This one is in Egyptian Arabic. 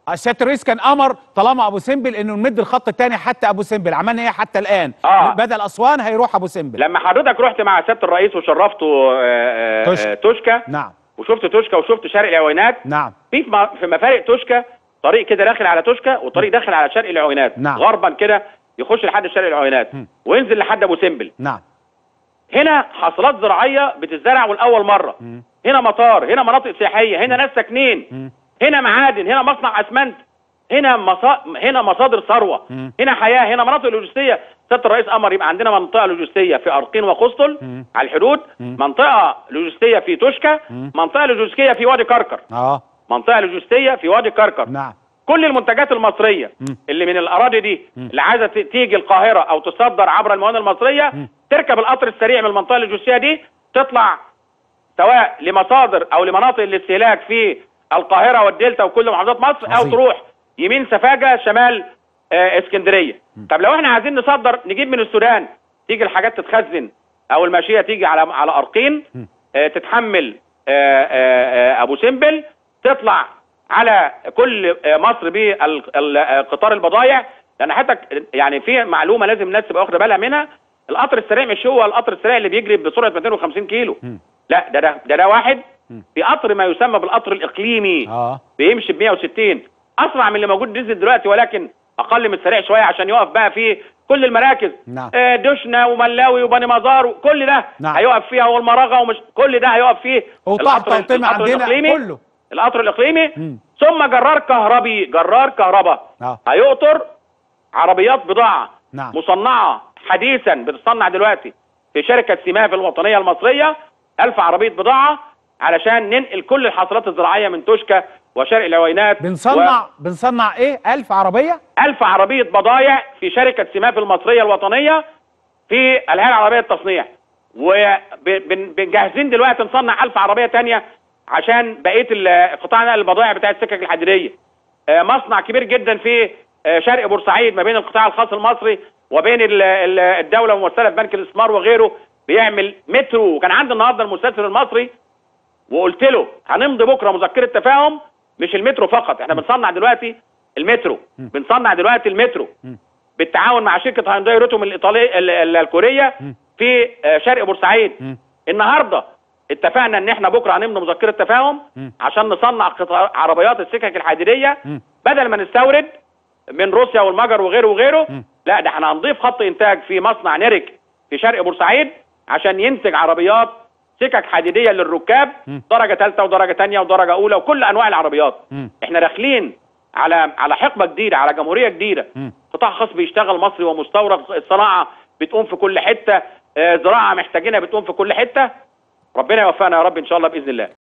سياده الرئيس كان امر طالما ابو سمبل انه نمد الخط الثاني حتى ابو سمبل عملنا ايه حتى الان آه. بدل اسوان هيروح ابو سمبل لما حضرتك رحت مع سياده الرئيس وشرفته آه، آه، توشكا. آه، توشكا نعم وشفت توشكا وشفت شرق العوينات نعم في في م- في مفارق توشكا طريق كده داخل على توشكا وطريق داخل على شرق العوينات نعم. غربا كده يخش لحد شرق العوينات م. وينزل لحد ابو سمبل نعم هنا حاصلات زراعيه بتزرع والاول مره م. هنا مطار هنا مناطق سياحيه هنا ناس ساكنين م. هنا معادن هنا مصنع اسمنت هنا مصا... هنا مصادر ثروه مم. هنا حياه هنا مناطق لوجستيه سياده الرئيس امر يبقى عندنا منطقه لوجستيه في ارقين وقسطل مم. على الحدود مم. منطقه لوجستيه في توشكا مم. منطقه لوجستيه في وادي كركر اه منطقه لوجستيه في وادي كركر نعم كل المنتجات المصريه مم. اللي من الاراضي دي مم. اللي عايزه ت- تيجي القاهره او تصدر عبر الموانئ المصريه مم. تركب القطر السريع من المنطقه اللوجستيه دي تطلع سواء لمصادر او لمناطق الاستهلاك في القاهره والدلتا وكل محافظات مصر او عظيم. تروح يمين سفاجه شمال آه اسكندريه طب لو احنا عايزين نصدر نجيب من السودان تيجي الحاجات تتخزن او الماشيه تيجي على على ارقين مم. آه تتحمل آه آه آه ابو سمبل تطلع على كل آه مصر بقطار البضايع لان حتى يعني في معلومه لازم الناس تبقى واخده بالها منها القطر السريع مش هو القطر السريع اللي بيجري بسرعه 250 كيلو مم. لا ده ده ده, ده واحد مم. في قطر ما يسمى بالقطر الاقليمي اه بيمشي ب 160 اسرع من اللي موجود نزل دلوقتي ولكن اقل من السريع شويه عشان يقف بقى في كل المراكز نعم. آه، دشنا وملاوي وبني مزار وكل ده نعم. هيقف فيها والمراغه ومش كل ده هيقف فيه وطحطة القطر- وطمع القطر عندنا الإقليمي. كله القطر الاقليمي مم. ثم جرار كهربي جرار كهرباء اه هيقطر عربيات بضاعه نعم. مصنعه حديثا بتصنع دلوقتي في شركه سماف الوطنيه المصريه ألف عربيه بضاعه علشان ننقل كل الحاصلات الزراعيه من توشكا وشرق العوينات بنصنع بنصنع ايه 1000 عربيه ألف عربية بضايع في شركة سماف المصرية الوطنية في الهيئة العربية للتصنيع وبنجهزين دلوقتي نصنع ألف عربية تانية عشان بقية ال- قطاع نقل البضائع بتاع السكك الحديدية آه، مصنع كبير جدا في آه، شرق بورسعيد ما بين القطاع الخاص المصري وبين ال- ال- الدولة ممثلة في بنك الاستثمار وغيره بيعمل مترو وكان عندي النهارده المستثمر المصري وقلت له هنمضي بكره مذكره تفاهم مش المترو فقط احنا بنصنع دلوقتي المترو م. بنصنع دلوقتي المترو م. بالتعاون مع شركه هاينداي روتوم الايطاليه ال- ال- الكوريه م. في آه، شرق بورسعيد م. النهارده اتفقنا ان احنا بكره هنمضي مذكره تفاهم م. عشان نصنع قطع عربيات السكك الحديديه م. بدل ما نستورد من روسيا والمجر وغيره وغيره م. لا ده احنا هنضيف خط انتاج في مصنع نيرك في شرق بورسعيد عشان ينتج عربيات سكك حديديه للركاب م. درجه ثالثه ودرجه ثانيه ودرجه اولى وكل انواع العربيات م. احنا داخلين على على حقبه جديده على جمهوريه جديده م. قطاع خاص بيشتغل مصري ومستورد الصناعه بتقوم في كل حته آه، زراعه محتاجينها بتقوم في كل حته ربنا يوفقنا يا رب ان شاء الله باذن الله